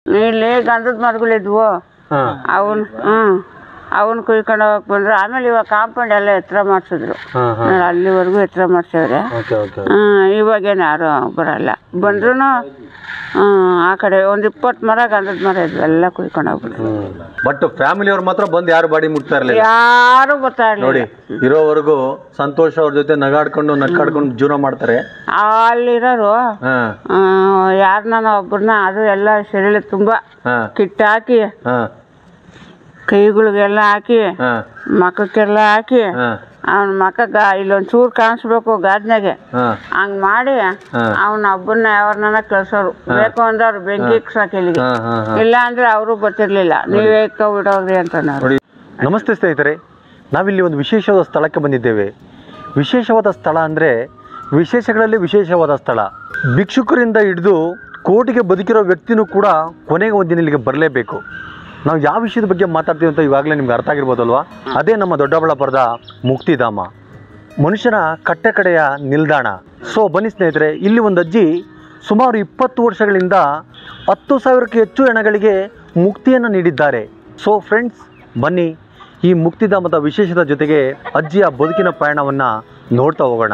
ಇಲ್ಲಿ ಗಂಧದ ಮರಗಳಿದ್ವು ಹಾ ಅವನ್ ಹ್ಮ್ ಅವನ್ ಕುಯ್ಕೊಂಡು ಹೋಗಕ್ ಬಂದ್ರು ಆಮೇಲೆ ಇವಾಗ ಕಾಂಪೌಂಡ್ ಎಲ್ಲ ಎತ್ತರ ಮಾಡ್ಸಿದ್ರು ಹಾ ಹಾ ಅಲ್ಲಿವರೆಗೂ ಎತ್ತರ ಮಾಡ್ಸವ್ರೆ ಓಕೆ ಓಕೆ ಹ್ಮ್ ಇವಾಗೇನು ಯಾರು ಬರಲ್ಲ ಬಂದ್ರು ಆ ಕಡೆ ಒಂದು ಇಪ್ಪತ್ತು ಮರ ಗಂಧದ ಮರ ಇದ್ವು ಎಲ್ಲ ಕುಯ್ಕೊಂಡು ಹೋಗ್ಬಿಟ್ರು ಹ್ಮ್ ಬಟ್ ಫ್ಯಾಮಿಲಿಯವ್ರು ಮಾತ್ರ ಬಂದು ಯಾರು ಬಾಡಿ ಮುಟ್ತಾ ಇರ್ಲಿಲ್ಲ ಯಾರು ಬರ್ತಾ ನೋಡಿ ಇರ್ಲಿಲ್ಲ ಇರೋವರೆಗೂ ಸಂತೋಷ್ ಅವ್ರ ಜೊತೆ ನಗಾಡ್ಕೊಂಡು ನಕ್ಕಾಡ್ಕೊಂಡು ಜೀವನ ಮಾಡ್ತಾರೆ ಅಲ್ಲಿರೋರು ಹಾ ಯಾರನ್ನ ಒಬ್ಬರನ್ನ ಅದು ಎಲ್ಲ ಶರೀರ ತುಂಬ ಹಾ ಕಿಟ್ಟು ಹಾಕಿ ಹಾ ಕೈಗಳಿಗೆಲ್ಲ ಹಾಕಿ ಹಾ ಮಖಕ್ಕೆಲ್ಲ ಹಾಕಿ ಹಾ ಅವನ ಮಖ ಗಾ ಇಲ್ಲೊಂದು ಚೂರು ಕಾಣಿಸ್ಬೇಕು ಗಾದ್ನಾಗೆ ಹಾ ಹಂಗ್ ಮಾಡಿ ಅವನ ಒಬ್ಬನ್ನ ಯಾವ್ರನ್ನ ಕಳ್ಸೋರು ಬೇಕು ಅಂದವ್ರು ಬೆಂಕಿ ಇಕ್ಸಕ್ ಇಲ್ಲಿಗೆ ಹಾ ಹಾ ಹಾ ಇಲ್ಲ ಅಂದ್ರೆ ಅವರು ಬರ್ತಿರ್ಲಿಲ್ಲ ನೀವೇ ಬಿಡೋಗ್ರಿ ಅಂತ ನೋಡಿ ನಮಸ್ತೆ ಸ್ನೇಹಿತರೆ ನಾವಿಲ್ಲಿ ಒಂದು ವಿಶೇಷವಾದ ಸ್ಥಳಕ್ಕೆ ಬಂದಿದ್ದೇವೆ ವಿಶೇಷವಾದ ಸ್ಥಳ ಅಂದರೆ ವಿಶೇಷಗಳಲ್ಲಿ ವಿಶೇಷವಾದ ಸ್ಥಳ ಭಿಕ್ಷುಕರಿಂದ ಹಿಡಿದು ಕೋಟಿಗೆ ಬದುಕಿರೋ ವ್ಯಕ್ತಿನೂ ಕೂಡ ಕೊನೆಗೆ ಒಂದು ದಿನ ಇಲ್ಲಿಗೆ ಬರಲೇಬೇಕು ನಾವು ಯಾವ ವಿಷಯದ ಬಗ್ಗೆ ಮಾತಾಡ್ತೀವಿ ಅಂತ ಇವಾಗಲೇ ನಿಮ್ಗೆ ಅರ್ಥ ಆಗಿರ್ಬೋದಲ್ವಾ ಅದೇ ನಮ್ಮ ದೊಡ್ಡಬಳ್ಳಾಪುರದ ಮುಕ್ತಿಧಾಮ ಮನುಷ್ಯನ ಕಟ್ಟೆ ಕಡೆಯ ನಿಲ್ದಾಣ ಸೊ ಬನ್ನಿ ಸ್ನೇಹಿತರೆ ಇಲ್ಲಿ ಒಂದು ಅಜ್ಜಿ ಸುಮಾರು ಇಪ್ಪತ್ತು ವರ್ಷಗಳಿಂದ ಹತ್ತು ಸಾವಿರಕ್ಕೆ ಹೆಚ್ಚು ಹೆಣಗಳಿಗೆ ಮುಕ್ತಿಯನ್ನು ನೀಡಿದ್ದಾರೆ ಸೊ ಫ್ರೆಂಡ್ಸ್ ಬನ್ನಿ ಈ ಮುಕ್ತಿಧಾಮದ ವಿಶೇಷದ ಜೊತೆಗೆ ಅಜ್ಜಿಯ ಬದುಕಿನ ಪಯಣವನ್ನು ನೋಡ್ತಾ ಹೋಗೋಣ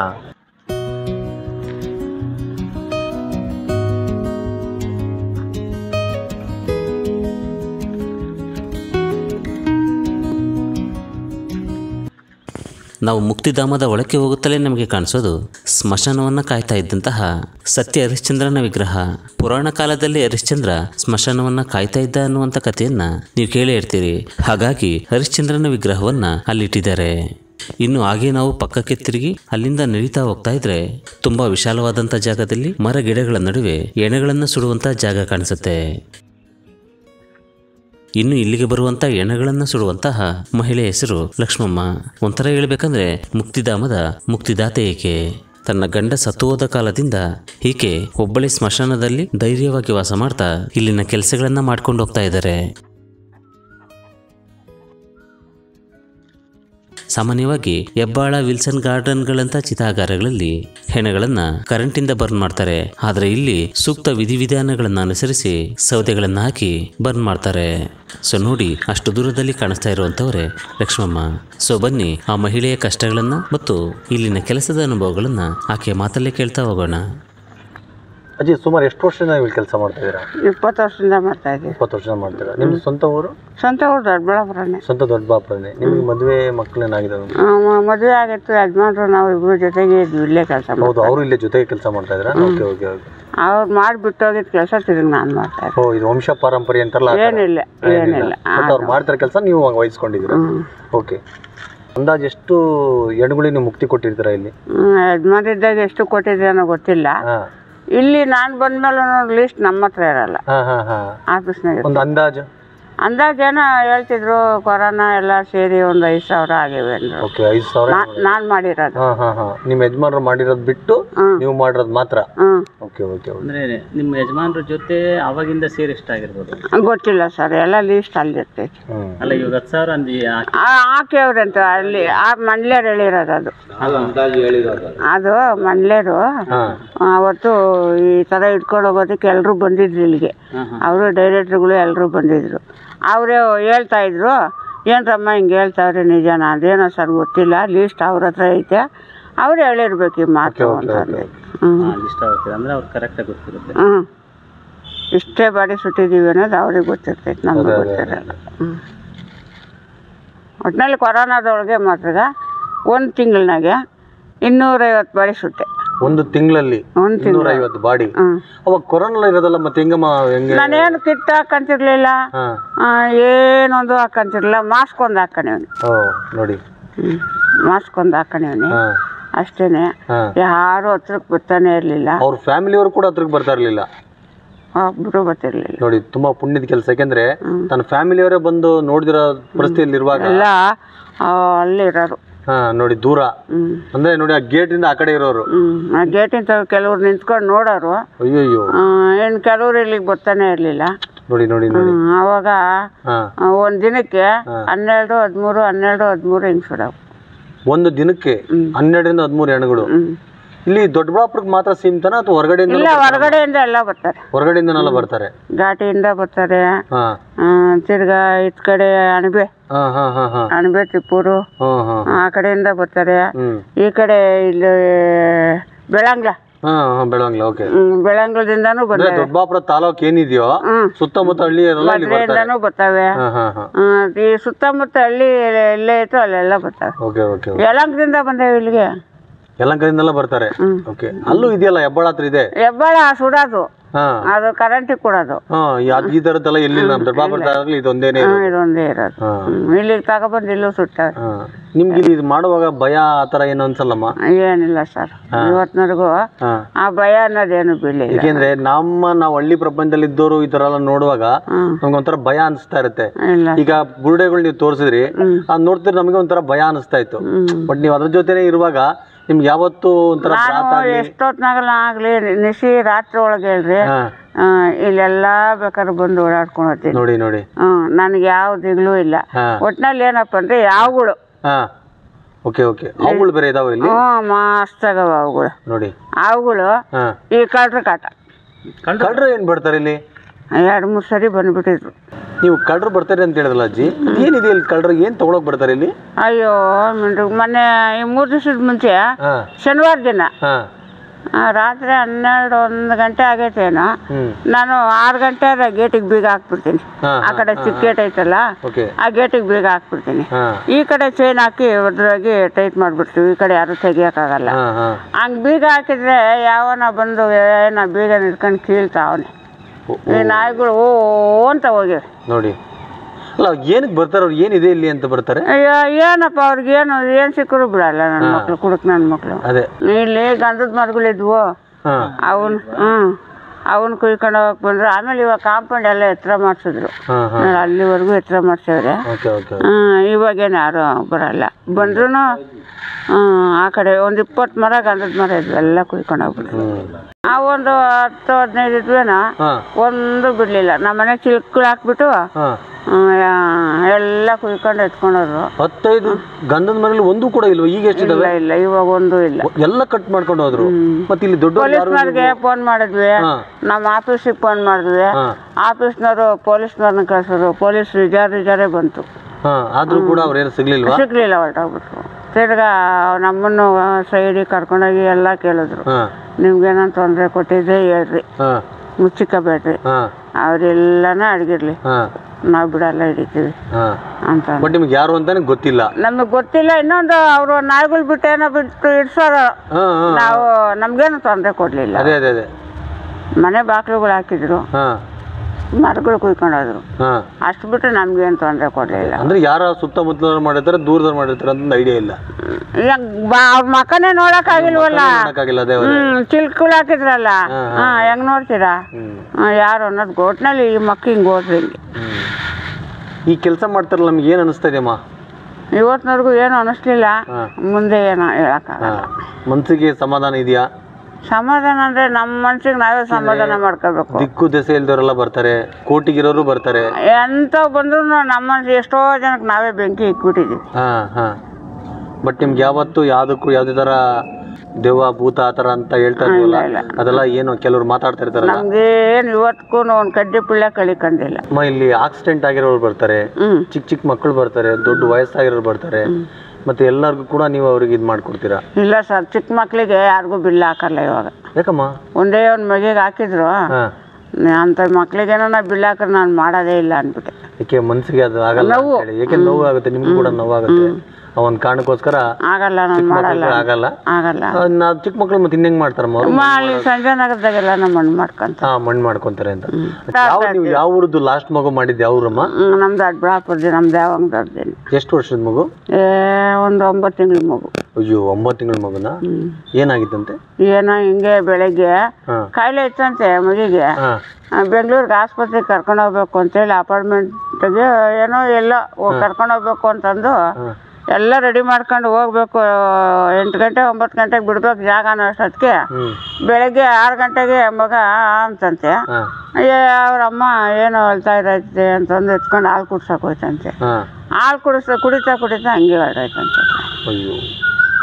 ನಾವು ಮುಕ್ತಿಧಾಮದ ಒಳಕ್ಕೆ ಹೋಗುತ್ತಲೇ ನಮಗೆ ಕಾಣಿಸೋದು ಸ್ಮಶಾನವನ್ನು ಕಾಯ್ತಾ ಇದ್ದಂತಹ ಸತ್ಯ ಹರಿಶ್ಚಂದ್ರನ ವಿಗ್ರಹ ಪುರಾಣ ಕಾಲದಲ್ಲಿ ಹರಿಶ್ಚಂದ್ರ ಸ್ಮಶಾನವನ್ನ ಕಾಯ್ತಾ ಇದ್ದ ಅನ್ನುವಂಥ ಕಥೆಯನ್ನ ನೀವು ಕೇಳೇ ಇರ್ತೀರಿ ಹಾಗಾಗಿ ಹರಿಶ್ಚಂದ್ರನ ವಿಗ್ರಹವನ್ನ ಅಲ್ಲಿಟ್ಟಿದ್ದಾರೆ ಇನ್ನು ಹಾಗೆ ನಾವು ಪಕ್ಕಕ್ಕೆ ತಿರುಗಿ ಅಲ್ಲಿಂದ ನಡೀತಾ ಹೋಗ್ತಾ ಇದ್ರೆ ತುಂಬಾ ವಿಶಾಲವಾದಂಥ ಜಾಗದಲ್ಲಿ ಮರ ಗಿಡಗಳ ನಡುವೆ ಎಣೆಗಳನ್ನು ಸುಡುವಂತ ಜಾಗ ಕಾಣಿಸುತ್ತೆ ಇನ್ನು ಇಲ್ಲಿಗೆ ಬರುವಂತ ಎಣೆಗಳನ್ನು ಸುಡುವಂತಹ ಮಹಿಳೆ ಹೆಸರು ಲಕ್ಷ್ಮಮ್ಮ ಒಂಥರ ಹೇಳ್ಬೇಕಂದ್ರೆ ಮುಕ್ತಿಧಾಮದ ಮುಕ್ತಿದಾತೆ ಏಕೆ ತನ್ನ ಗಂಡ ಸತ್ತು ಹೋದ ಕಾಲದಿಂದ ಈಕೆ ಒಬ್ಬಳೆ ಸ್ಮಶಾನದಲ್ಲಿ ಧೈರ್ಯವಾಗಿ ವಾಸ ಮಾಡ್ತಾ ಇಲ್ಲಿನ ಕೆಲಸಗಳನ್ನ ಮಾಡ್ಕೊಂಡು ಹೋಗ್ತಾ ಇದ್ದಾರೆ ಸಾಮಾನ್ಯವಾಗಿ ಹೆಬ್ಬಾಳ ವಿಲ್ಸನ್ ಗಾರ್ಡನ್ಗಳಂತ ಚಿತಾಗಾರಗಳಲ್ಲಿ ಹೆಣಗಳನ್ನ ಕರೆಂಟಿಂದ ಬರ್ನ್ ಮಾಡ್ತಾರೆ ಆದ್ರೆ ಇಲ್ಲಿ ಸೂಕ್ತ ವಿಧಿವಿಧಾನಗಳನ್ನ ಅನುಸರಿಸಿ ಸೌದೆಗಳನ್ನ ಹಾಕಿ ಬರ್ನ್ ಮಾಡ್ತಾರೆ ಸೊ ನೋಡಿ ಅಷ್ಟು ದೂರದಲ್ಲಿ ಕಾಣಿಸ್ತಾ ಇರುವಂತವರೇ ಲಕ್ಷ್ಮಮ್ಮ ಸೊ ಬನ್ನಿ ಆ ಮಹಿಳೆಯ ಕಷ್ಟಗಳನ್ನ ಮತ್ತು ಇಲ್ಲಿನ ಕೆಲಸದ ಅನುಭವಗಳನ್ನ ಆಕೆಯ ಮಾತಲ್ಲೇ ಕೇಳ್ತಾ ಹೋಗೋಣ ಅಜ್ಜಿ ಸುಮಾರು ಎಷ್ಟು ವರ್ಷದಿಂದ ನೀವು ಕೆಲಸ ಮಾಡ್ತಾ ಇದ್ದೀರಾ ಇಪ್ಪತ್ತು ವರ್ಷದಿಂದ ಮಾಡ್ತಾ ಇದ್ದೀವಿ ಇಪ್ಪತ್ತು ವರ್ಷ ಮಾಡ್ತೀರಾ ನಿಮ್ದು ಸ್ವಂತ ಊರು ಸ್ವಂತ ಊರು ದೊಡ್ಡಬಳ್ಳಾಪುರನೇ ಸ್ವಂತ ದೊಡ್ಡಬಾಪುರನೇ ನಿಮ್ಗೆ ಮದುವೆ ಮಕ್ಕಳೇನಾಗಿದ್ದಾವೆ ಮದುವೆ ಆಗಿತ್ತು ಯಜಮಾನ್ರು ನಾವು ಇಬ್ರು ಜೊತೆಗೆ ಇದ್ವಿ ಇಲ್ಲೇ ಕೆಲಸ ಹೌದು ಅವರು ಇಲ್ಲೇ ಜೊತೆಗೆ ಕೆಲಸ ಮಾಡ್ತಾ ಇದ್ದೀರಾ ಓಕೆ ಓಕೆ ಓಕೆ ಅವ್ರು ಮಾಡಿ ಬಿಟ್ಟೋಗಿದ್ ಕೆಲಸ ತಿರುಗಿ ನಾನು ಮಾಡ್ತಾ ಇದ್ದೆ ಓ ಇದು ವಂಶ ಪಾರಂಪರ್ಯ ಅಂತಾರಲ್ಲ ಆ ಥರ. ಏನಿಲ್ಲ ಏನಿಲ್ಲ ಬಟ್ ಅವ್ರು ಮಾಡ್ತಿರೋ ಕೆಲಸ ನೀವು ವಹಿಸ್ಕೊಂಡಿದ್ದೀರಾ ಓಕೆ ಅಂದಾಜು ಎಷ್ಟು ಹೆಣ್ಗಳಿಗೆ ನೀವು ಮುಕ್ತಿ ಕೊಟ್ಟಿರ್ತೀರಾ ಇಲ್ಲಿ ಹ್ಮ್, ಯಜಮಾನ್ರಿದ್ದಾಗ ಎಷ್ಟು ಕೊಟ್ಟಿದ್ದೆ ಅನ್ನೋ ಗೊತ್ತಿಲ್ಲ ಹಾ ಇಲ್ಲಿ ನಾನು ಬಂದ್ಮೇಲೆ ಲಿಸ್ಟ್ ನಮ್ಮ ಹತ್ರ ಇರಲ್ಲ ಹಾ ಹಾ ಹಾ ಆಫೀಸ್ನಾಗ ಒಂದು ಅಂದಾಜು ಅಂದಾಜೇನ ಹೇಳ್ತಿದ್ರು ಕೊರೋನಾ ಎಲ್ಲ ಸೇರಿ ಒಂದು ಐದು ಸಾವಿರ ಆಗಿವೆ ಅಂದ್ರು ಓಕೆ ಐದು ಸಾವಿರ ನಾನು ಮಾಡಿರೋದು ಹಾ ಹಾ ಹಾ ನಿಮ್ಮ ಯಜಮಾನರು ಮಾಡಿರೋದು ಬಿಟ್ಟು ನೀವು ಮಾಡಿರೋದು ಮಾತ್ರ ಹ್ಮ್ ಓಕೆ ಓಕೆ ಓಕೆ ಅಂದ್ರೆ ನಿಮ್ಮ ಯಜಮಾನ್ರ ಜೊತೆ ಅವಾಗಿಂದ ಸೇರಿ ಎಷ್ಟಾಗಿರ್ಬೋದು ಗೊತ್ತಿಲ್ಲ ಸರ್ ಎಲ್ಲ ಲಿಸ್ಟ್ ಅಲ್ಲಿರ್ತೈತಿ ಹ್ಮ್ ಅಲ್ಲ ಇವಾಗ ಹತ್ತು ಸಾವಿರ ಅಂದಿ ಹಾಕ್ಯವ್ರಂತ ಅಲ್ಲಿ ಆ ಮಂಡ್ಲೇರು ಹೇಳಿರೋದು ಅದು ಅದು ಮಂಡ್ಲೇರು ಹಾ ಅವತ್ತು ಈ ಥರ ಇಟ್ಕೊಂಡು ಹೋಗೋದಕ್ಕೆ ಎಲ್ಲರೂ ಬಂದಿದ್ರು ಇಲ್ಲಿಗೆ ಅವರು ಡೈರೆಕ್ಟ್ರುಗಳು ಎಲ್ಲರೂ ಬಂದಿದ್ರು ಅವರೇ ಹೇಳ್ತಾ ಇದ್ರು ಏನ್ರಮ್ಮ ಹಿಂಗೆ ಹೇಳ್ತಾವ್ರೆ ನಿಜನ ಅದೇನೋ ಸರ್ ಗೊತ್ತಿಲ್ಲ ಲೀಸ್ಟ್ ಅವ್ರ ಹತ್ರ ಐತೆ ಅವ್ರು ಹೇಳಿರ್ಬೇಕು ಈ ಮಾತು ಅಂತ ಅಂದೆ ಹ್ಞೂ ಇಷ್ಟ ಆಗ್ತದೆ ಅಂದ್ರೆ ಅವ್ರು ಕರೆಕ್ಟಾಗಿ ಗೊತ್ತಿರುತ್ತೆ ಹ್ಞೂ ಇಷ್ಟೇ ಬಾಡಿ ಸುಟ್ಟಿದ್ದೀವಿ ಅನ್ನೋದು ಅವ್ರಿಗೆ ಗೊತ್ತಿರ್ತೈತೆ ನಮ್ಗೆ ಗೊತ್ತಿರಲ್ಲ ಹ್ಞೂ ಒಟ್ಟಿನಲ್ಲಿ ಕೊರೋನಾದೊಳಗೆ ಮಾತ್ರ ಒಂದು ತಿಂಗಳನಾಗೆ ಇನ್ನೂರೈವತ್ತು ಬಾಡಿ ಸುಟ್ಟೆ ಒಂದು ತಿಂಗಳಲ್ಲಿ ಒಂದು ಇನ್ನೂರ ಐವತ್ತು ಬಾಡಿ ಹ್ಞೂ ಅವಾಗ ಕೊರೋನಾ ಇರೋದಲ್ಲ ಮತ್ತೆ ಹೆಂಗಮ್ಮ ಹೆಂಗೆ ನಾನೇನು ಕಿಟ್ ಹಾಕಂತಿರ್ಲಿಲ್ಲ ಹಾ ಆ, ಏನೊಂದು ಹಾಕಂತಿರ್ಲಿಲ್ಲ ಮಾಸ್ಕ್ ಒಂದು ಹಾಕೊಂಡಿವ್ನಿ ಓ ನೋಡಿ ಹ್ಞೂ ಮಾಸ್ಕ್ ಒಂದು ಹಾಕೊಂಡಿವ್ನಿ ಹಾ ಅಷ್ಟೇನೆ ಹಾ ಯಾರು ಹತ್ರಕ್ಕೆ ಬರ್ತಾನೆ ಇರಲಿಲ್ಲ ಅವ್ರ ಫ್ಯಾಮಿಲಿಯವರು ಕೂಡ ಹತ್ರಕ್ಕೆ ಬರ್ತಾ ಇರ್ಲಿಲ್ಲ ಒಬ್ಬರು ಬರ್ತಿರ್ಲಿಲ್ಲ ನೋಡಿ ತುಂಬಾ ಪುಣ್ಯದ ಕೆಲಸ ಯಾಕೆಂದ್ರೆ ತನ್ನ ಫ್ಯಾಮಿಲಿಯವರೇ ಬಂದು ನೋಡಿದಿರೋ ಪರಿಸ್ಥಿತಿಯಲ್ಲಿ ಇರುವಾಗ ಎಲ್ಲ ಆ, ಅಲ್ಲಿರೋರು ಹಾ ನೋಡಿ ದೂರ ಹ್ಞೂ ಅಂದ್ರೆ ನೋಡಿ ಆ ಗೇಟ್ ಇಂದ ಆ ಕಡೆ ಇರೋರು ಹ್ಞೂ ಆ ಗೇಟಿಂದ ಕೆಲವ್ರು ನಿಂತ್ಕೊಂಡು ನೋಡೋರು ಅಯ್ಯಯ್ಯೋ ಏನು ಕೆಲವ್ರು ಇಲ್ಲಿಗೆ ಬರ್ತಾನೆ ಇರಲಿಲ್ಲ ನೋಡಿ ನೋಡಿ ನೋಡಿ ಅವಾಗ ಹಾ ಒಂದು ದಿನಕ್ಕೆ ಹನ್ನೆರಡು ಹದಿಮೂರು ಹನ್ನೆರಡು ಹದಿಮೂರು ಹಿಂಗೆ ಸುಡವು ಒಂದು ದಿನಕ್ಕೆ ಹನ್ನೆರಡರಿಂದ ಹದಿಮೂರು ಹೆಣ್ಗಳು ಹ್ಞೂ ಇಲ್ಲಿ ದೊಡ್ಡಬಳ್ಳಾಪುರಕ್ಕೆ ಮಾತ್ರ ಸೀಮಿತನ ಅಥವಾ ಹೊರಗಡೆಯಿಂದ ಇಲ್ಲ ಹೊರಗಡೆಯಿಂದ ಎಲ್ಲ ಬರ್ತಾರೆ ಹೊರಗಡೆಯಿಂದನೆಲ್ಲ ಬರ್ತಾರೆ ಘಾಟಿಯಿಂದ ಬರ್ತಾರೆ ಹಾ ಆ, ತಿರ್ಗಾ ಇತ್ ಕಡೆ ಅಣಬೆ ಹಾ ಹಾ ಹಾ ಹಾ ಅಣಬೆ ತಿಪ್ಪೂರು ಹಾ ಹಾ ಆ ಕಡೆಯಿಂದ ಬರ್ತಾರೆ ಹ್ಮ್ ಈ ಕಡೆ ಇಲ್ಲಿ ಬೆಳಂಗ್ಲ ಹಾ ಹಾ ಬೆಳವಂಗ್ಲ ಓಕೆ ಹ್ಮ್, ಬೆಳಂಗ್ಲದಿಂದನೂ ಅಂದ್ರೆ ಬರ್ತಾರೆ ದೊಡ್ಡಬಳ್ಳಾಪುರ ತಾಲೂಕ್ ಏನಿದೆಯೋ ಹ್ಮ್ ಸುತ್ತಮುತ್ತ ಹಳ್ಳಿ ಎಲ್ಲ ಇಲ್ಲಿ ಬರ್ತಾರೆ ಮದ್ರೆಯಿಂದನೂ ಬರ್ತವೆ ಹಾ ಹಾ ಹಾ ಆ, ಈ ಸುತ್ತಮುತ್ತ ಹಳ್ಳಿ ಎಲ್ಲೇ ಇತ್ತು ಅಲ್ಲೆಲ್ಲ ಬರ್ತವೆ ಓಕೆ ಓಕೆ ಯಲಂಕದಿಂದ ಬಂದೇವೆ ಇಲ್ಲಿಗೆ ಎಲ್ಲ ಕಡೆಯಿಂದೆಲ್ಲ ಬರ್ತಾರೆ ಹ್ಮ್. ಓಕೆ ಅಲ್ಲೂ ಇದೆಯಲ್ಲ ಹೆಬ್ಬಾಳ ಹತ್ರ ಇದೆ ಹೆಬ್ಬಾಳ ಸುಡೋದು ಹಾ ಅದು ಕರೆಂಟಿಗೆ ಕೊಡೋದು ಹಾ ಈ- ಅದ್ ಈ ತರದ್ದೆಲ್ಲ ಎಲ್ಲಿಲ್ಲ ನಮ್ಮ ದೊಡ್ಡಬಳ್ಳಾಪುರ ತಾಲೂಕಲ್ಲಿ ಇದೊಂದೇ ಹ್ಮ್, ಇದೊಂದೇ ಇರೋದು ಹಾ ಹ್ಮ್, ಇಲ್ಲಿಗೆ ತಗೊಬಂದು ಇಲ್ಲೂ ಸುಟ್ಟವೆ ಹಾ ನಿಮ್ಗೆ ಇದು ಮಾಡುವಾಗ ಭಯ ಆ ಥರ ಏನು ಅನ್ಸಲ್ಲಮ್ಮ ಏನಿಲ್ಲ ಸರ್ ಇವತ್ತಿನವರೆಗೂ ಹಾ ಆ ಭಯ ಅನ್ನೋದೇನು ಬೀಳಿಲ್ಲ ಯಾಕೆಂದ್ರೆ ನಮ್ಮ ನಾವು ಹಳ್ಳಿ ಪ್ರಪಂಚದಲ್ಲಿ ಇದ್ದವರು ಈ ತರ ಎಲ್ಲ ನೋಡುವಾಗ ಹ್ಮ್. ನಮ್ಗೆ ಒಂಥರ ಭಯ ಅನಿಸ್ತಾ ಇರುತ್ತೆ ಇಲ್ಲ ಈಗ ಬುರುಡೆಗಳು ನೀವು ತೋರಿಸಿದ್ರಿ ಅದ್ ನೋಡ್ತಿದ್ರೆ ನಮಗೆ ಒಂಥರ ಭಯ ಅನಿಸ್ತಾ ಇತ್ತು ಬಟ್ ನೀವು ಅದ್ರ ಜೊತೆನೆ ಇರುವಾಗ ನಿಮ್ಗೆ ಯಾವತ್ತೂ ಒಂಥರ ಭ್ರಾತ ನಾನು ಎಷ್ಟೊತ್ನಾಗಲ್ಲ ಆಗ್ಲಿ ನಿಶಿ ರಾತ್ರಿ ಒಳಗೆ ಹೇಳ್ರಿ ಹಾ ಆ, ಇಲ್ಲೆಲ್ಲ ಬೇಕಾದ್ರೆ ಬಂದು ಓಡಾಡ್ಕೊಂಡು ಹೋಗ್ತೀನಿ ನೋಡಿ ನೋಡಿ ಹ್ಮ್ ನನಗೆ ಯಾವ ದಿಗ್ಲು ಇಲ್ಲ ಹಾ ಒಟ್ನಲ್ಲಿ ಏನಪ್ಪ ಅಂದ್ರೆ ಯಾವಗಳು ಹಾ ಓಕೆ ಓಕೆ ಅವುಗಳು ಬೇರೆ ಇದಾವೆ ಇಲ್ಲಿ ಹ್ಞೂ ಮಸ್ತ್ ಆಗವ ಅವುಗಳು ನೋಡಿ ಅವುಗಳು ಹಾ ಈ ಕಳ್ರ ಕಾಟ ಕಳ್ರು ಏನ್ ಬರ್ತಾರೆ ಇಲ್ಲಿ ಎರಡು ಮೂರು ಸರಿ ಬಂದ್ಬಿಟ್ಟಿದ್ರು ನೀವು ಕಳ್ರು ಬರ್ತಾರೆ ಅಂತ ಹೇಳಿದ್ರಲ್ಲ ಅಜ್ಜಿ ಏನಿದೆ ಇಲ್ಲಿ ಕಳ್ರು ಏನ್ ತಗೊಳಕ್ ಬರ್ತಾರೆ ಇಲ್ಲಿ ಅಯ್ಯೋ ಮಿಂಡ್ರು ಮೊನ್ನೆ ಈ ಮೂರು ದಿವಸದ ಮುಂಚೆ ಹಾ ಶನಿವಾರ ದಿನ ಹಾ ಆ, ರಾತ್ರಿ ಹನ್ನೆರಡು ಒಂದು ಗಂಟೆ ಆಗೈತೇನೋ ಹ್ಮ್ ನಾನು ಆರು ಗಂಟೆ ಗೇಟಿಗೆ ಬೀಗ ಹಾಕ್ಬಿಡ್ತೀನಿ ಹಾ ಆ ಕಡೆ ಚಿಕ್ಕ ಗೇಟ್ ಐತಲ್ಲ ಓಕೆ ಆ ಗೇಟಿಗೆ ಬೀಗ ಹಾಕ್ಬಿಡ್ತೀನಿ ಹಾ ಈ ಕಡೆ ಚೈನ್ ಹಾಕಿ ಒದ್ರಾಗಿ ಟೈಟ್ ಮಾಡಿಬಿಡ್ತೀವಿ ಈ ಕಡೆ ಯಾರು ತೆಗಿಯೋಕ್ಕಾಗಲ್ಲ ಹಾ ಹಾ ಹಂಗೆ ಬೀಗ ಹಾಕಿದ್ರೆ ಯಾವನ ಬಂದು ಏನ ಬೀಗ ನಿಡ್ಕೊಂಡು ಕೀಳ್ತಾವನೆ ಓ, ಈ ನಾಯಿಗಳು ಓ ಅಂತ ಹೋಗಿವೆ ನೋಡಿ ಅಲ್ಲ ಏನಕ್ಕೆ ಬರ್ತಾರೆ ಅವ್ರು ಏನಿದೆ ಇಲ್ಲಿ ಅಂತ ಬರ್ತಾರೆ ಅಯ್ಯೋ ಏನಪ್ಪ ಅವ್ರಿಗೆ ಏನು ಏನು ಸಿಕ್ಕರು ಬಿಡಲ್ಲ ನನ್ನ ಮಕ್ಳು ಕುಡುಕ್ ನನ್ನ ಮಕ್ಳು ಅದೇ ಇಲ್ಲಿ ಗಂಧದ ಮರಗಳಿದ್ವು ಹಾ ಅವನ್ ಹ್ಞೂ ಅವನ್ ಕುಯ್ಕೊಂಡು ಹೋಗಕ್ ಬಂದ್ರು ಆಮೇಲೆ ಇವಾಗ ಕಾಂಪೌಂಡ್ ಎಲ್ಲ ಎತ್ತರ ಮಾಡಿಸಿದ್ರು ಹಾ ಹಾ ಅಲ್ಲಿವರೆಗೂ ಎತ್ತರ ಮಾಡ್ಸವ್ರೆ ಓಕೆ ಓಕೆ ಹ್ಮ್ ಇವಾಗೇನು ಯಾರು ಬರಲ್ಲ ಬಂದ್ರು ಆ ಕಡೆ ಒಂದು ಇಪ್ಪತ್ತು ಮರ ಗಂಧದ ಮರ ಇದ್ವು ಎಲ್ಲ ಕುಯ್ಕೊಂಡು ಹೋಗ್ಬಿಟ್ರು ಹ್ಮ್ ಆ ಒಂದು ಹತ್ತು ಹದಿನೈದು ಇದ್ವೇನೋ ಹಾ ಒಂದು ಬಿಡ್ಲಿಲ್ಲ ನಮ್ಮನೆ ಚಿಲ್ಕುಳು ಹಾಕ್ಬಿಟ್ಟು ಹಾ ಹ್ಮ್, ಯಾ- ಎಲ್ಲ ಕುಯ್ಕೊಂಡು ಎತ್ಕೊಂಡೋದ್ರು ಹತ್ತೈದು ಗಂಧದ ಮನೇಲಿ ಒಂದು ಕೂಡ ಇಲ್ವಾ ಈಗ ಎಷ್ಟಿದಾವೆ ಇಲ್ಲ ಇಲ್ಲ ಇವಾಗ ಒಂದು ಇಲ್ಲ ಎಲ್ಲ ಕಟ್ ಮಾಡ್ಕೊಂಡು ಹೋದ್ರು ಮತ್ತೆ ಇಲ್ಲಿ ದೊಡ್ಡ ಪೊಲೀಸ್ನವ್ರಿಗೆ ಫೋನ್ ಮಾಡಿದ್ವಿ ಹಾ ನಮ್ಮ ಆಫೀಸಿಗೆ ಫೋನ್ ಮಾಡಿದ್ವಿ ಹಾ ಆಫೀಸ್ನವರು ಪೊಲೀಸ್ನವ್ರನ್ನ ಕಳ್ಸಿದ್ರು ಪೊಲೀಸ್ ರಿಜಾರ್ ರಿಜಾರೇ ಬಂತು ಹಾ ಆದ್ರೂ ಕೂಡ ಅವ್ರೇನು ಸಿಗ್ಲಿಲ್ವಾ ಸಿಗ್ಲಿಲ್ಲ ಹೊರಟೋಗ್ಬಿಟ್ರು ತಿರ್ಗಾ ನಮ್ಮನ್ನು ಸೈಡಿಗೆ ಕರ್ಕೊಂಡೋಗಿ ಎಲ್ಲ ಕೇಳಿದ್ರು ಹಾ ನಿಮ್ಗೇನೋ ತೊಂದರೆ ಕೊಟ್ಟಿದ್ರೆ ಹೇಳ್ರಿ ಹಾ ಮುಚ್ಚಿಕೋಬೇಡ್ರಿ ಹಾ ಅವರೆಲ್ಲನ ಅಡಗಿರ್ಲಿ ಹಾ ನಾವು ಬಿಡಲ್ಲ ಹಿಡಿತೀವಿ ಹಾ ಅಂತ ಬಟ್ ನಿಮ್ಗೆ ಯಾರು ಅಂತಾನೆ ಗೊತ್ತಿಲ್ಲ ನಮಗೆ ಗೊತ್ತಿಲ್ಲ ಇನ್ನೊಂದು ಅವರು ನಾಯಿಗಳು ಬಿಟ್ಟು ಏನೋ ಬಿಟ್ಟು ಇಡ್ಸೋರು ಹಾ ಹಾ ನಾವು ನಮ್ಗೇನು ತೊಂದರೆ ಕೊಡಲಿಲ್ಲ ಅದೇ ಅದೇ ಅದೇ ಮನೆ ಬಾಗಿಲುಗಳು ಹಾಕಿದ್ರು ಹಾ ಮರಗಳು ಕುಯ್ಕೊಂಡೋದ್ರು ಹಾ ಅಷ್ಟು ಬಿಟ್ಟು ನಮ್ಗೇನು ತೊಂದರೆ ಕೊಡಲಿಲ್ಲ ಅಂದ್ರೆ ಯಾರ ಸುತ್ತಮುತ್ತಲವ್ರು ಮಾಡಿರ್ತಾರೆ ದೂರದವ್ರು ಮಾಡಿರ್ತಾರೆ ಅಂತ ಐಡಿಯಾ ಇಲ್ಲ ಅವ್ರ ಮಕ್ಕನೇ ನೋಡಕ್ಕಾಗಿಲ್ವಲ್ಲ ಮಾಡೋಕ್ಕಾಗಿಲ್ಲ ಅದೇ ಅವ್ರೆ. ಹ್ಮ್ ಚಿಲ್ಕುಳು ಹಾಕಿದ್ರಲ್ಲ ಹಾ, ಹಾ ಹೆಂಗ್ ನೋಡ್ತೀರಾ ಹ್ಮ್ ಹಾ, ಯಾರು ಅನ್ನೋದು ಗೋಟ್ನಲ್ಲಿ ಈ ಮಕ್ಕ ಹಿಂಗೆ ಹೋದ್ರಿ ಹಿಂಗೆ ಹ್ಮ್. ಈ ಕೆಲಸ ಮಾಡ್ತಾರಲ್ಲ ನಮ್ಗೆ ಏನು ಅನಿಸ್ತಾ ಇದೆಯಮ್ಮ ಇವತ್ತಿನವರೆಗೂ ಏನು ಅನ್ನಿಸ್ಲಿಲ್ಲ ಹಾ. ಮುಂದೆ ಏನೋ ಹಾ ಹೇಳಕ್ಕಾಗಲ್ಲ ಮನ್ಸಿಗೆ ಸಮಾಧಾನ ಇದೆಯಾ ಸಮಾಧಾನ ಅಂದ್ರೆ ನಮ್ಮ ಮನ್ಸಿಗೆ ನಾವೇ ಸಮಾಧಾನ ಮಾಡ್ಕೋಬೇಕು ದಿಕ್ಕು ದೆಸೆ ಇಲ್ದವರೆಲ್ಲ ಬರ್ತಾರೆ ಕೋಟಿಗಿರೋರು ಬರ್ತಾರೆ ಎಂತ ಬಂದ್ರು ನಮ್ಮ ಮನ್ಸು ಎಷ್ಟೋ ಜನಕ್ಕೆ ನಾವೇ ಬೆಂಕಿ ಇಕ್ಬಿಟ್ಟಿದ್ವಿ ಹಾ ಹಾ ಬಟ್ ನಿಮ್ಗೆ ಯಾವತ್ತು ಯಾವ್ದಕ್ಕೂ ಯಾವ್ದೇ ತರ ದೆವ್ವ ಭೂತ ಆ ಥರ ಅಂತ ಹೇಳ್ತಾ ಇದ್ವಲ್ಲ ಇಲ್ಲ. ಅದೆಲ್ಲ ಏನು ಕೆಲವ್ರು ಮಾತಾಡ್ತಾ ಇರ್ತಾರಲ್ಲ ನಮ್ಗೇನು ಇವತ್ತಿಗೂ ಒಂದು ಕಡ್ಡಿ ಪಿಳ್ಳೆ ಕಳಿಕೊಂಡಿಲ್ಲ ಅಮ್ಮ ಇಲ್ಲಿ ಆಕ್ಸಿಡೆಂಟ್ ಆಗಿರೋರು ಬರ್ತಾರೆ ಹ್ಮ್ ಚಿಕ್ಕ ಚಿಕ್ಕ ಮಕ್ಕಳು ಬರ್ತಾರೆ ದೊಡ್ಡ ವಯಸ್ಸಾಗಿರೋರು ಬರ್ತಾರೆ ಮತ್ತೆ ಎಲ್ಲರಿಗೂ ಕೂಡ ನೀವು ಅವ್ರಿಗೆ ಇದು ಮಾಡ್ಕೊಡ್ತೀರಾ ಇಲ್ಲ ಸರ್ ಚಿಕ್ಕ ಮಕ್ಳಿಗೆ ಯಾರಿಗೂ ಬಿಲ್ ಹಾಕಲ್ಲ ಇವಾಗ ಯಾಕಮ್ಮ ಒಂದೇ ಒಂದು ಮಗಿಗೆ ಹಾಕಿದ್ರು ಹಾ ಅಂಥ ಮಕ್ಳಿಗೇನೋ ನಾ ಬಿಲ್ ಹಾಕ್ರೆ ನಾನು ಮಾಡೋದೇ ಇಲ್ಲ ಅಂದ್ಬಿಟ್ಟೆ ಏಕೆ ಮನ್ಸಿಗೆ ಅದು ಆಗಲ್ಲ ಅಂತ ಹೇಳಿ ಏಕೆ ನೋವು ಆಗುತ್ತೆ ನಿಮ್ಗೂ ಕೂಡ ನೋವಾಗುತ್ತೆ ಆ ಒಂದ್ ಕಾರಣಕ್ಕೋಸ್ಕರ ಆಗಲ್ಲ ನಾನು ಮಾಡಲ್ಲ ಮಕ್ಳು ಆಗಲ್ಲ ಆಗಲ್ಲ ನಾ ಚಿಕ್ಕ ಮಕ್ಳು ಮತ್ತೆ ಇನ್ನೇಂಗ್ ಮಾಡ್ತಾರಮ್ಮ ಅವ್ರು ಅಮ್ಮ ಅಲ್ಲಿ ಸಂಜೆ ನಗರದಾಗೆಲ್ಲ ನಮ್ಮ ಮಣ್ಣು ಮಾಡ್ಕೊಂತ ಹಾ ಮಣ್ಣು ಮಾಡ್ಕೊಂತಾರೆ ಅಂತ ಯಾವ ನೀವು ಯಾವ ಊರದ್ದು ಲಾಸ್ಟ್ ಮಗು ಮಾಡಿದ್ದು ಯಾವ ಊರಮ್ಮ ಹ್ಮ್, ನಮ್ದು ಅಡ್ಬಳಾಪುರದಿ ನಮ್ದು ಯಾವಾಗ ದರ್ದೇನೆ ಎಷ್ಟು ವರ್ಷದ ಮಗು ಏ ಒಂದು ಒಂಬತ್ತು ತಿಂಗಳ ಮಗು ಅಯ್ಯೋ ಒಂಬತ್ತು ತಿಂಗಳ ಮಗುನ ಏನಾಗಿತ್ತಂತೆ ಏನೋ ಹಿಂಗೆ ಬೆಳಗ್ಗೆ ಹಾ ಕಾಯಿಲೆ ಇತ್ತಂತೆ ಮಗಿಗೆ ಹಾ ಆ, ಬೆಂಗಳೂರಿಗೆ ಆಸ್ಪತ್ರೆಗೆ ಕರ್ಕೊಂಡು ಹೋಗ್ಬೇಕು ಅಂತೇಳಿ ಅಪಾರ್ಟ್ಮೆಂಟ್ಗೆ ಏನೋ ಎಲ್ಲ ಕರ್ಕೊಂಡು ಹೋಗ್ಬೇಕು ಅಂತಂದು ಹಾ ಎಲ್ಲ ರೆಡಿ ಮಾಡ್ಕೊಂಡು ಹೋಗ್ಬೇಕು ಎಂಟು ಗಂಟೆ ಒಂಬತ್ತು ಗಂಟೆಗೆ ಬಿಡ್ಬೇಕು ಜಾಗ ಅನ್ನೋ ಅಷ್ಟೊತ್ತಿಗೆ ಹ್ಮ್ ಬೆಳಗ್ಗೆ ಆರು ಗಂಟೆಗೆ ಮಗ ಅಂತಂತೆ ಹಾ ಏ ಅವ್ರಮ್ಮ ಏನು ಅಳ್ತಾ ಇರೈತೆ ಅಂತಂದು ಎತ್ಕೊಂಡು ಹಾಲು ಕುಡ್ಸಕ್ಕೆ ಹೋಯ್ತಂತೆ ಹಾ ಹಾಲು ಕುಡಿಸ ಕುಡಿತಾ ಕುಡಿತಾ ಹಂಗೆ ಹೊರಡೈತಂತೆ ಅಯ್ಯೋ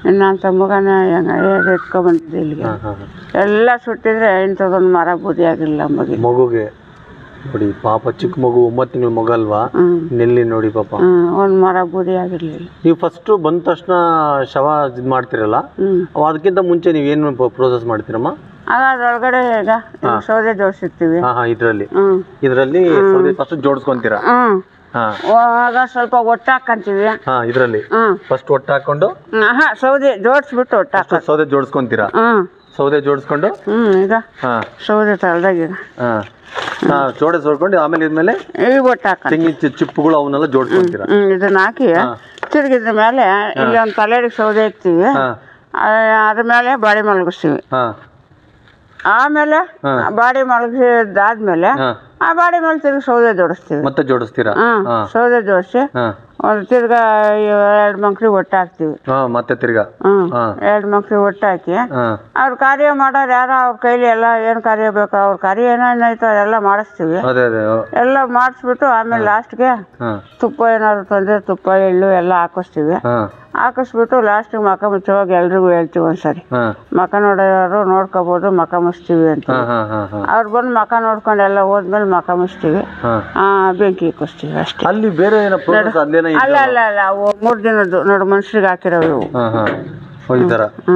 ಇನ್ನೊಂದು ತಮ್ಮಗನ ಹೆಂಗ ಎತ್ಕೊಂಡ್ಬಂದಿದ್ದೆ ಇಲ್ಲಿಗೆ ಹಾಂ ಹಾಂ ಎಲ್ಲ ಸುಟ್ಟಿದ್ರೆ ಇಂಥದ್ದೊಂದು ಮರ ಬೂದಿ ಆಗಿಲ್ಲ ಮಗಿ ಮಗುಗೆ ನೋಡಿ ಪಾಪ ಚಿಕ್ಕ ಮಗು ಒಂಬತ್ತು ತಿಂಗಳ ಮಗು ಅಲ್ವಾ ಹ್ಮ್. ನೆಲ್ಲಿ ನೋಡಿ ಪಾಪ ಹ್ಞೂ ಒಂದು ಮರ ಬೂದಿ ಆಗಿರಲಿಲ್ಲ ನೀವು ಫಸ್ಟ್ ಬಂದ ತಕ್ಷಣ ಶವ ಇದು ಮಾಡ್ತಿರಲ್ಲ ಹ್ಞೂ ಅವ್ ಅದಕ್ಕಿಂತ ಮುಂಚೆ ನೀವು ಏನು ಪ್ರೋಸೆಸ್ ಮಾಡ್ತೀರಮ್ಮ ಆಗ ಅದ್ರೊಳಗಡೆ ಈಗ ಈಗ ಸೌದೆ ಜೋಡಿಸಿರ್ತೀವಿ ಹಾ ಹಾ ಇದರಲ್ಲಿ ಹ್ಞೂ ಇದರಲ್ಲಿ ಫಸ್ಟ್ ಜೋಡಿಸ್ಕೊಂತೀರಾ ಹ್ಞೂ ಹಾ ಆಗ ಸ್ವಲ್ಪ ಒಟ್ಟು ಹಾಕ್ಕಂತೀವಿ ಹಾ ಇದರಲ್ಲಿ ಹ್ಞೂ ಫಸ್ಟ್ ಒಟ್ಟು ಹಾಕೊಂಡು ಹಾಂ ಸೌದೆ ಜೋಡಿಸ್ಬಿಟ್ಟು ಒಟ್ಟು ಹಾಕ first ಸೌದೆ ಜೋಡಿಸ್ಕೊಂತೀರಾ ಹ್ಞೂ ಸೌದೆ ಜೋಡಿಸ್ಕೊಂಡು ಹ್ಞೂ ಈಗ ಹಾ ಸೌದೆ ತಳ್ದಾಗೀಗ ಹಾ ಹಾ ಜೋಡಿಸ್ಕೊಂಡು ಆಮೇಲೆ ಇದ್ಮೇಲೆ ಈಗ ಒಟ್ಟು ಹಾಕ ತೆಂಗಿನ ಚಿ- ಚಿಪ್ಪುಗಳು ಅವನ್ನೆಲ್ಲ ಜೋಡಿಸ್ಕೊಂತೀರಾ ಹ್ಞೂ ಇದನ್ನ ಹಾಕಿ ತಿರುಗಿದ್ರ ಮೇಲೆ ಇಲ್ಲಿ ಒಂದು ತಲೆಡಿಗೆ ಸೌದೆ ಇಕ್ತೀವಿ ಹಾ ಆ, ಅದ್ರ ಮೇಲೆ ಬಾಡಿ ಮಲಗಿಸ್ತೀವಿ ಹಾ ಆಮೇಲೆ ಬಾಡಿ ಮಲಗಿಸಿದಾದ್ಮೇಲೆ ಹಾ ಆ ಬಾಡಿ ಮೇಲೆ ತಿರುಗಿ ಸೌದೆ ಜೋಡಿಸ್ತೀವಿ ಮತ್ತೆ ಜೋಡಿಸ್ತೀರಾ ಹ್ಮ್ ಹಾ ಸೌದೆ ಜೋಡಿಸಿ ಹಾ ಒಂದು ತಿರ್ಗಾ ಎರಡು ಮಂಕ್ರಿ ಒಟ್ಟು ಹಾಕ್ತೀವಿ ಹಾ ಮತ್ತೆ ತಿರ್ಗಾ ಹ್ಮ್ ಹಾ ಎರಡು ಮಂಕ್ರಿ ಒಟ್ಟು ಹಾಕಿ ಹಾ ಅವ್ರ ಕಾರ್ಯ ಮಾಡೋರು ಯಾರೋ ಅವ್ರ ಕೈಲಿ ಎಲ್ಲ ಏನು ಕಾರ್ಯ ಬೇಕೋ ಅವ್ರ ಕಾರ್ಯ ಏನೇನಾಯ್ತು ಅದೆಲ್ಲ ಮಾಡಿಸ್ತೀವಿ ಅದೇ ಅದೇ ಓ, ಎಲ್ಲ ಮಾಡಿಸ್ಬಿಟ್ಟು ಆಮೇಲೆ ಲಾಸ್ಟ್ಗೆ ಹಾ ತುಪ್ಪ ಏನಾದ್ರು ತಂದ್ರೆ ತುಪ್ಪ ಎಳ್ಳು ಎಲ್ಲ ಹಾಕಿಸ್ತೀವಿ ಹಾ ಹಾಕಿಸ್ಬಿಟ್ಟು ಲಾಸ್ಟಿಗೆ ಮಕ ಮುಚ್ಚುವಾಗ ಎಲ್ರಿಗೂ ಹೇಳ್ತೀವಿ ಒಂದ್ಸರಿ ಹಾ ಮಕ ನೋಡೋರು ನೋಡ್ಕೋಬೋದು ಮಕ ಮುಚ್ತೀವಿ ಅಂತ ಹಾ ಹಾ ಹಾ ಹಾ ಅವ್ರು ಬಂದು ಮಕ ನೋಡ್ಕೊಂಡು ಎಲ್ಲ ಹೋದ್ಮೇಲೆ ಮಕ ಮುಚ್ತೀವಿ ಹಾ ಆ, ಬೆಂಕಿ ಇಕ್ಕಿಸ್ತೀವಿ ಅಷ್ಟೇ ಅಲ್ಲಿ ಬೇರೆ ಏನೋ ಪ್ರೋಸೆಸ್ ಅಲ್ಲೇನೋ ಇದೆ ಅಲ್ಲ ಅಲ್ಲ ಅಲ್ಲ ಅವು ಮೂರು ದಿನದ್ದು ನೋಡು ಮನುಷ್ಯರಿಗೆ ಹಾಕಿರೋವು ಇವು ಹಾ ಹಾ ಓ, ಈ ಥರ ಹ್ಞೂ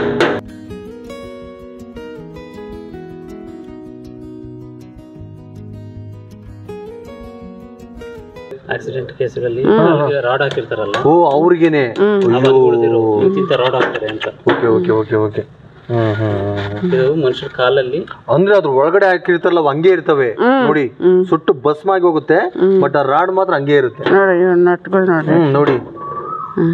ಆಕ್ಸಿಡೆಂಟ್ ಕೇಸ್ಗಳಲ್ಲಿ ರಾಡ್ ಹಾಕಿರ್ತಾರಲ್ಲ ಓ ಅವ್ರಿಗೇನೆ ಅಯ್ಯೋ ಇಂತಿಂತ ರಾಡ್ ಹಾಕ್ತಾರೆ ಅಂತ ಓಕೆ ಓಕೆ ಓಕೆ ಓಕೆ ಹ್ಮ್ ಹ್ಮ್ ಹ್ಮ್. ಇದು ಮನುಷ್ಯರ ಕಾಲಲ್ಲಿ ಅಂದ್ರೆ ಅದ್ರ ಒಳಗಡೆ ಹಾಕಿರ್ತಾರಲ್ಲ ಅವು ಹಂಗೆ ಇರ್ತವೆ ನೋಡಿ ಸುಟ್ಟು ಭಸ್ಮ ಆಗಿ ಹೋಗುತ್ತೆ ಬಟ್ ಆ ರಾಡ್ ಮಾತ್ರ ಹಂಗೆ ಇರುತ್ತೆ ನೋಡಿ ಇವ್ ನಟ್ಗಳು ನೋಡ್ರಿ ಹ್ಮ್ ನೋಡಿ ಹ್ಞೂ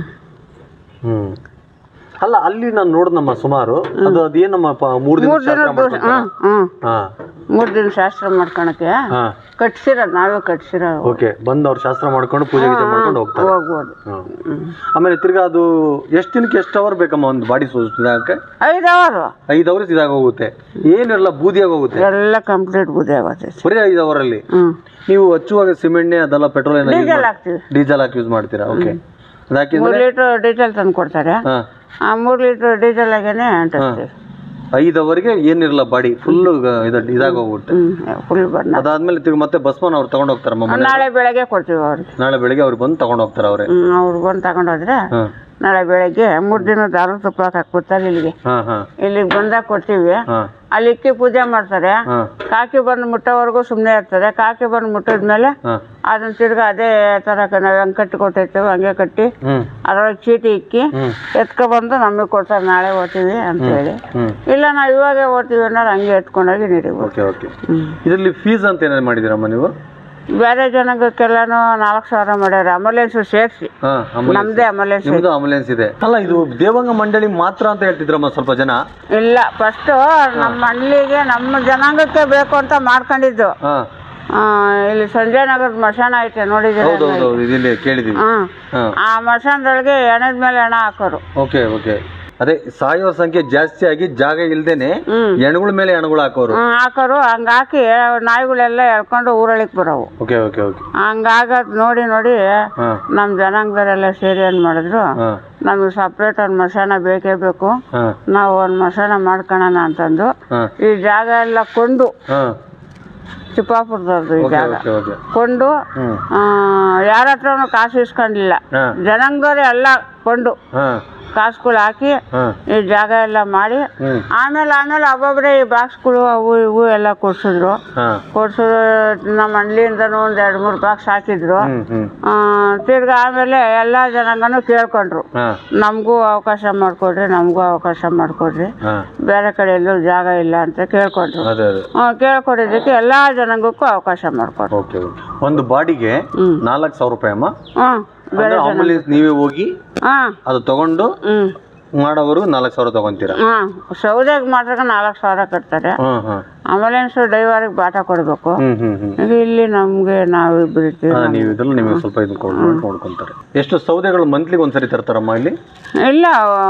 ಹ್ಮ್ ಅಲ್ಲ ಅಲ್ಲಿ ನಾನು ನೋಡ್ದಮ್ಮ ಸುಮಾರು ಅದು ಅದೇನಮ್ಮ ಪ- ಮೂರ್ ದಿನ ಮೂರು ದಿನ ಶಾಸ್ತ್ರ ಮಾಡ್ಕೊಳ್ತಾರಾ? ಹ್ಞೂ ಹ್ಞೂ ಹಾ ಮೂರು ದಿನ ಶಾಸ್ತ್ರ ಮಾಡ್ಕೊಳಕ್ಕೆ ಹಾ ಕಟ್ಸಿರೋದು ನಾವೇ ಕಟ್ಸಿರೋ ಓಕೆ ಬಂದು ಅವ್ರು ಶಾಸ್ತ್ರ ಮಾಡ್ಕೊಂಡು ಪೂಜೆ ಗೀಜೆ ಮಾಡ್ಕೊಂಡು ಹೋಗ್ತಾರೆ ಹೋಗ್ಬೋದು ಹ್ಮ್. ಆಮೇಲೆ ತಿರ್ಗಾ ಅದು ಎಷ್ಟು ದಿನಕ್ಕೆ ಎಷ್ಟು ಅವರ್ ಬೇಕಮ್ಮ ಒಂದು ಬಾಡಿ ಇದಾಗಕ್ಕೆ ಐದು ಅವರು ಐದು ಅವರ್ಸ್ ಇದಾಗ ಹೋಗುತ್ತೆ ಏನಿರಲ್ಲ ಬೂದಿಯಾಗಿ ಹೋಗುತ್ತೆ ಎಲ್ಲ ಕಂಪ್ಲೀಟ್ ಬುದ್ಧಿ ಆಗುತ್ತೆ ಬರೀ ಐದು ಅವರಲ್ಲಿ ಹ್ಞೂ ನೀವು ಹಚ್ಚುವಾಗ ಸಿಮೆಂಟ್ ಅದೆಲ್ಲ ಪೆಟ್ರೋಲ್ ಏನೋ ಡೀಸೆಲ್ ಹಾಕ್ತೀವಿ ಡೀಸೆಲ್ ಹಾಕಿ ಯೂಸ್ ಮಾಡ್ತೀರಾ ಓಕೆ ಅದಾಕಿಂದ್ರೆ ಮೂರು ಲೀಟ್ರ್ ಡೀಸೆಲ್ ತಂದು ಕೊಡ್ತಾರೆ ಹಾ ಆ ಮೂರು ಲೀಟ್ರ್ ಡೀಸೆಲ್ ಆಗೇನೆ ಅಂಟಿಸ್ತೀವಿ ಐದು ಅವರ್ಗೆ ಏನಿರಲ್ಲ ಬಾಡಿ ಫುಲ್ ಇದಾಗ ಹೋಗುತ್ತೆ ಹ್ಞೂ ಫುಲ್ ಬಣ್ಣ ಅದಾದ್ಮೇಲೆ ತಿರ್ಗಿ ಮತ್ತೆ ಬಸ್ಮನ್ ಅವ್ರು ತಗೊಂಡ್ ಹೋಗ್ತಾರ ಮನೆ ನಾಳೆ ಬೆಳಗ್ಗೆ ಕೊಡ್ತೀವಿ ಅವ್ರಿಗೆ ನಾಳೆ ಬೆಳಿಗ್ಗೆ ಅವ್ರು ಬಂದು ತಗೊಂಡ್ ಹೋಗ್ತಾರ ಅವ್ರೆ ಹ್ಞೂ ಅವ್ರು ಬಂದು ತಗೊಂಡೋದ್ರೆ ಹಾ ನಾಳೆ ಬೆಳಗ್ಗೆ ಮೂರು ದಿನ ದಾರು ತುಪ್ಪ ಹಾಕ್ಬಿಡ್ತಾರೆ ಇಲ್ಲಿಗೆ ಹಾ ಹಾ ಇಲ್ಲಿಗೆ ಬಂದಾಗ ಕೊಡ್ತೀವಿ ಹಾ ಅಲ್ಲಿ ಇಕ್ಕಿ ಪೂಜೆ ಮಾಡ್ತಾರೆ ಹಾ ಕಾಕಿ ಬಂದು ಮುಟ್ಟೋವರೆಗೂ ಸುಮ್ಮನೆ ಇರ್ತದೆ ಕಾಕಿ ಬಂದು ಮುಟ್ಟಿದ್ಮೇಲೆ ಹಾ ಅದನ್ನ ತಿರ್ಗಿ ಅದೇ ಥರ ನಾವು ಹೆಂಗೆ ಕಟ್ಟಿ ಕೊಟ್ಟಿರ್ತೇವೆ ಹಂಗೆ ಕಟ್ಟಿ ಹ್ಮ್ ಅದ್ರೊಳಗೆ ಚೀಟಿ ಇಕ್ಕಿ ಹ್ಮ್ ಎತ್ಕೊಬಂದು ನಮಗೆ ಕೊಡ್ತಾರೆ ನಾಳೆ ಓದ್ತೀವಿ ಅಂತೇಳಿ ಹ್ಮ್ ಇಲ್ಲ ನಾವು ಇವಾಗೆ ಓದ್ತೀವಿ ಅನ್ನೋರು ಹಂಗೆ ಎತ್ಕೊಂಡೋಗಿ ನೀಡಿಬೋದು ಓಕೆ ಓಕೆ ಇದರಲ್ಲಿ ಫೀಸ್ ಅಂತ ಏನಾದ್ರು ಮಾಡಿದಿರಮ್ಮ ನೀವು ಬೇರೆ ಜನಾಂಗಕ್ಕೆಲ್ಲಾನು ನಾಲ್ಕು ಸಾವಿರ ಮಾಡ್ಯಾರ ಆಂಬುಲೆನ್ಸು ಸೇರಿಸಿ ಹಾ ಆಂಬುಲೆನ್ಸ್ ನಮ್ದೇ ಆಂಬುಲೆನ್ಸ್ ನಿಮ್ದು ಆಂಬುಲೆನ್ಸ್ ಇದೆ ಅಲ್ಲ ಇದು ದೇವಂಗ ಮಂಡಳಿ ಮಾತ್ರ ಅಂತ ಹೇಳ್ತಿದ್ರಮ್ಮ ಸ್ವಲ್ಪ ಜನ ಇಲ್ಲ ಫಸ್ಟು ನಮ್ಮ ಹಳ್ಳಿಗೆ ನಮ್ಮ ಜನಾಂಗಕ್ಕೆ ಬೇಕು ಅಂತ ಮಾಡ್ಕೊಂಡಿದ್ದು ಹಾ ಆ, ಇಲ್ಲಿ ಸಂಜಯ್ ನಗರದ ಮಶಾನ ಐತೆ ನೋಡಿದ್ರೆ ಹೌದೌದು ಇಲ್ಲಿ ಕೇಳಿದೀವಿ ಹ್ಮ್ ಹಾ ಆ ಮಶಾನದೊಳಗೆ ಎಣದ ಮೇಲೆ ಹೆಣ ಹಾಕೋರು ಓಕೆ ಓಕೆ ಅದೇ ಸಾಯೋ ಸಂಖ್ಯೆ ಜಾಸ್ತಿ ಆಗಿ ಜಾಗ ಇಲ್ದೇನೆ ಹ್ಮ್. ಹೆಣಗಳ ಮೇಲೆ ಹೆಣಗಳು ಹಾಕೋರು ಹ್ಮ್, ಹಾಕೋರು ಹಂಗ ಹಾಕಿ ನಾಯಿಗಳೆಲ್ಲ ಎಳ್ಕೊಂಡು ಊರಳಿಗೆ ಬರೋವು ಓಕೆ ಓಕೆ ಓಕೆ ಹಂಗಾಗದ್ ನೋಡಿ ನೋಡಿ ಹಾ ನಮ್ಮ ಜನಾಂಗದವರೆಲ್ಲ ಸೇರಿ ಏನ್ ಮಾಡಿದ್ರು ಹಾ ನಮಗೆ ಸಪ್ರೇಟ್ ಒಂದು ಮಶಾನ ಬೇಕೇ ಬೇಕು ಹಾ ನಾವು ಒಂದು ಮಶಾನ ಮಾಡ್ಕೊಳ್ಳೋಣ ಅಂತಂದು ಹಾ ಈ ಜಾಗ ಎಲ್ಲ ಕೊಂಡು ಹಾ ಚಿಪ್ಪಾಪುರದವ್ರದ್ದು ಈ ಓಕೆ ಜಾಗ ಓಕೆ ಓಕೆ ಕೊಂಡು ಹ್ಮ್ ಯಾರ ಹತ್ರನೂ ಕಾಸು ಇಸ್ಕೊಂಡಿಲ್ಲ ಹಾ ಜನಾಂಗದವ್ರೆ ಎಲ್ಲ ಕೊಂಡು ಹಾ ಕಾಸುಗಳು ಹಾಕಿ ಹಾ ಈ ಜಾಗ ಎಲ್ಲ ಮಾಡಿ ಹ್ಮ್ ಆಮೇಲೆ ಆಮೇಲೆ ಒಬ್ಬೊಬ್ಬರೇ ಈ ಬಾಕ್ಸ್ಗಳು ಅವು ಇವು ಎಲ್ಲ ಕೊಡ್ಸಿದ್ರು ಹಾ ಕೊಡ್ಸಿದ್ರು ನಮ್ಮ ಹಳ್ಳಿಯಿಂದನೂ ಒಂದು ಎರಡು ಮೂರು ಬಾಕ್ಸ್ ಹಾಕಿದ್ರು ಹ್ಮ್ ಹ್ಮ್ ಆ, ತಿರ್ಗಾ ಆಮೇಲೆ ಎಲ್ಲ ಜನಾಂಗನೂ ಕೇಳ್ಕೊಂಡ್ರು ಹಾ ನಮಗೂ ಅವಕಾಶ ಮಾಡಿಕೊಡ್ರಿ ನಮಗೂ ಅವಕಾಶ ಮಾಡಿಕೊಡ್ರಿ ಹಾ ಬೇರೆ ಕಡೆ ಎಲ್ಲೂ ಜಾಗ ಇಲ್ಲ ಅಂತ ಕೇಳ್ಕೊಂಡ್ರು ಅದೇ ಅದೇ ಆ, ಕೇಳ್ಕೊಡಿದ್ದಕ್ಕೆ ಎಲ್ಲ ಜನಾಂಗಕ್ಕೂ ಅವಕಾಶ ಮಾಡಿಕೊಡ್ರು ಓಕೆ ಓಕೆ ಒಂದು ಬಾಡಿಗೆ ಹ್ಮ್. ನಾಲ್ಕು ಸಾವಿರ ರೂಪಾಯಿ ಅಮ್ಮ ಹಾಂ ಅಂದ್ರೆ ಆಂಬುಲೆನ್ಸ್ ನೀವೇ ಹೋಗಿ ಹಾಂ ಅದು ತಗೊಂಡು ಹ್ಞೂ ಮಾಡೋವರೆಗೂ ನಾಲ್ಕು ಸಾವಿರ ತಗೊಂತೀರಾ ಹಾಂ ಸೌದೆಗೆ ಮಾತ್ರ ನಾಲ್ಕು ಸಾವಿರ ಕಟ್ತಾರೆ ಹ್ಮ್ ಹ್ಮ್ ಆಂಬುಲೆನ್ಸ್ ಡ್ರೈವರ್ಗೆ ಬಾಟ ಕೊಡಬೇಕು ಹ್ಮ್ ಹ್ಮ್ ಹ್ಮ್ ಈಗ ಇಲ್ಲಿ ನಮಗೆ ನಾವು ಇಬ್ಬರು ಇರ್ತೀವಿ ಹಾ, ನೀವು ಇದ್ರಲ್ಲಿ ನಿಮಗೆ ಸ್ವಲ್ಪ ಇದು ನೋಡ್ಕೊಂತಾರೆ ಎಷ್ಟು ಸೌದೆಗಳು ಮಂತ್ಲಿಗೆ ಒಂದ್ಸರಿ ತರ್ತಾರಮ್ಮ ಇಲ್ಲಿ ಇಲ್ಲ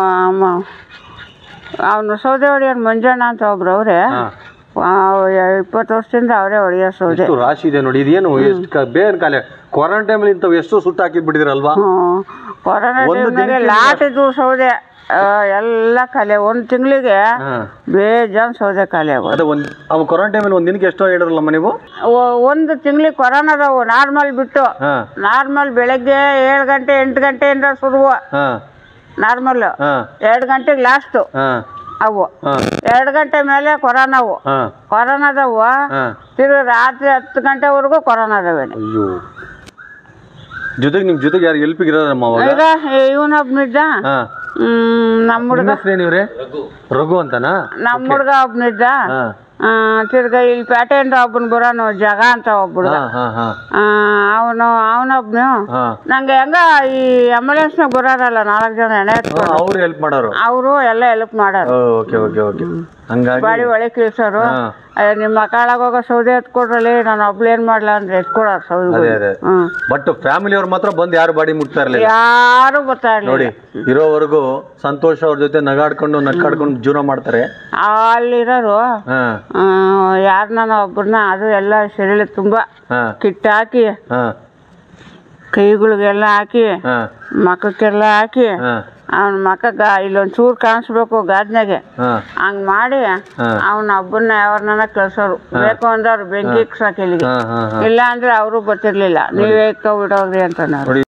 ಅವನು ಸೌದೆ ಹೊಡಿಯೋರು ಮಂಜಣ್ಣ ಅಂತ ಒಬ್ರು ಅವರೇ ಹಾ ಇಪ್ಪತ್ತು ವರ್ಷದಿಂದ ಅವರೇ ಹೊಡಿಯೋ ಸೌದೆ ಎಷ್ಟು ರಾಶಿ ಇದೆ ನೋಡಿ ಇದೇನು ಎಷ್ಟು ಕ- ಬೇರೆ ಕಾಲ ಕೊರೋನಾ ಟೈಮಲ್ಲಿ ಇಂಥವು ಎಷ್ಟು ಸುಟ್ಟು ಹಾಕಿದ್ಬಿಟ್ಟಿದ್ರಲ್ವಾ ಹ್ಞೂ ಕೊರೋನಾ ಒಂದು ಟೈಮ್ನಾಗೆ ದಿನಕ್ಕೆ ಲಾಟ್ ಇದ್ವು ಸೌದೆ ಆ, ಎಲ್ಲ ಖಾಲಿ ಒಂದು ತಿಂಗಳಿಗೆ ಹಾ ಬೇಜಾನ್ ಸೌದೆ ಖಾಲಿ ಆಗೋದು ಅದೇ ಒಂದ್ ಅವ್ ಕೊರೋನಾ ಟೈಮಲ್ಲಿ ಒಂದ್ ದಿನಕ್ಕೆ ಎಷ್ಟೋ ಹೇಳಿರಲ್ಲಮ್ಮ ನೀವು ಒ- ಒಂದು ತಿಂಗಳಿಗೆ ಕೊರೋನಾದವು ನಾರ್ಮಲ್ ಬಿಟ್ಟು ಹಾ ನಾರ್ಮಲ್ ಬೆಳಗ್ಗೆ ಏಳು ಗಂಟೆ ಎಂಟು ಗಂಟೆಯಿಂದ ಶುರು ಹಾ ನಾರ್ಮಲ್ ಹಾ ಎರಡು ಗಂಟೆಗೆ ಲಾಸ್ಟು ಹಾ ಅವು ಹಾ ಎರಡು ಗಂಟೆ ಮೇಲೆ ಕೊರೋನಾವು ಹಾ ಕೊರೋನಾದವು ಹಾ ತಿರುಗಿ ರಾತ್ರಿ ಹತ್ತು ಗಂಟೆವರೆಗೂ ಕೊರೋನಾದವೇನೆ ಅಯ್ಯೋ ಜೊತೆಗೆ ನಿಮ್ ಜೊತೆಗೆ ಯಾರು ಎಲ್ಪಿಗೆ ಇರೋರಮ್ಮ ಅವಾಗ ಈಗ ಇವನೊಬ್ನಿದ್ದ ಹಾ ಹ್ಮ್ ನಮ್ಮ ಹುಡುಗ ನಿಮ್ಮ ಹೆಸರು ಏನಿವ್ರೆ ರಘು ಅಂತನಾ ನಮ್ಮ ಹುಡುಗ ಒಬ್ನಿದ್ದ ಹಾ ತಿರ್ಗಾ ಇಲ್ಲಿ ಪೇಟೆಯಿಂದ ಒಬ್ಬನ ಬರೋನು ಜಗ ಅಂತ ಒಬ್ಬ ಹಾ ಹಾ ಹಾ ಅವನು ಅವನೊಬ್ನು ಹಾ ನಂಗೆ ಹೆಂಗ ಈ ಆಂಬುಲೆನ್ಸ್ನಾಗ ಬರೋರಲ್ಲ ನಾಲ್ಕು ಜನ ಎಣೆ ಎತ್ಕೊಂಡು ಅವ್ರು ಹೆಲ್ಪ್ ಮಾಡೋರು ಅವರು ಎಲ್ಲ ಹೆಲ್ಪ್ ಮಾಡೋರು ಓಕೆ ಓಕೆ ಓಕೆ ಹಂಗಾಗಿ ಬಾಡಿ ಒಳಗೆ ಕೀಳ್ಸೋರು ಹಾ. ಅಯ್ಯೋ ನಿಮ್ಮ ಮಕ್ಕಳಾಗ ಹೋಗೋ ಸೌದೆ ಎತ್ಕೊಡ್ರಲ್ಲಿ ನಾನು ಒಬ್ಳು ಏನ್ ಮಾಡ್ಲಾ ಅಂದ್ರೆ ಎತ್ಕೊಡೋರು ಸೌದೆ ಅದೇ ಅದೇ ಹ್ಮ್ ಬಟ್ ಫ್ಯಾಮಿಲಿ ಅವ್ರು ಮಾತ್ರ ಬಂದು ಯಾರು ಬಾಡಿ ಮುಟ್ತಾ ಇರ್ಲಿಲ್ಲ ಯಾರು ಬರ್ತಾ ನೋಡಿ ಇರ್ಲಿಲ್ಲ ಇರೋವರೆಗೂ ಸಂತೋಷ್ ಅವ್ರ ಜೊತೆ ನಗಾಡ್ಕೊಂಡು ನಕ್ಕಾಡ್ಕೊಂಡು ಜೀವನ ಮಾಡ್ತಾರೆ ಅಲ್ಲಿರೋರು ಹಾ ಯಾರು ನಾನು ಒಬ್ಬರನ್ನ ಅದು ಎಲ್ಲ ಶರೀರ ತುಂಬಾ ಹಾ ಕಿಟ್ ಹಾಕಿ ಹಾ ಕೈಗಳಿಗೆಲ್ಲ ಹಾಕಿ ಹಾ ಮಕ್ಕಕ್ಕೆಲ್ಲ ಹಾಕಿ ಹಾ ಅವನ ಮಕ್ಕ ಇಲ್ಲೊಂದ್ ಚೂರು ಕಾಣಿಸ್ಬೇಕು ಗಾದ್ನಾಗೆ ಹಾ ಹಂಗ್ ಮಾಡಿ ಅವನ ಒಬ್ಬನ್ನ ಯಾವ್ರನ್ನ ಕಳ್ಸೋರು ಬೇಕು ಅಂದ್ರೆ ಅವ್ರು ಬೆಂಕಿ ಇಕ್ಸಕ್ ಇಲ್ಲಿಗೆ ಹಾ ಹಾ ಹಾ ಇಲ್ಲ ಅಂದ್ರೆ ಅವರು ಬರ್ತಿರ್ಲಿಲ್ಲ ನೀವೇ ಇಕ್ಕ ಬಿಡೋಗ್ರಿ ಅಂತ ನೋಡಿ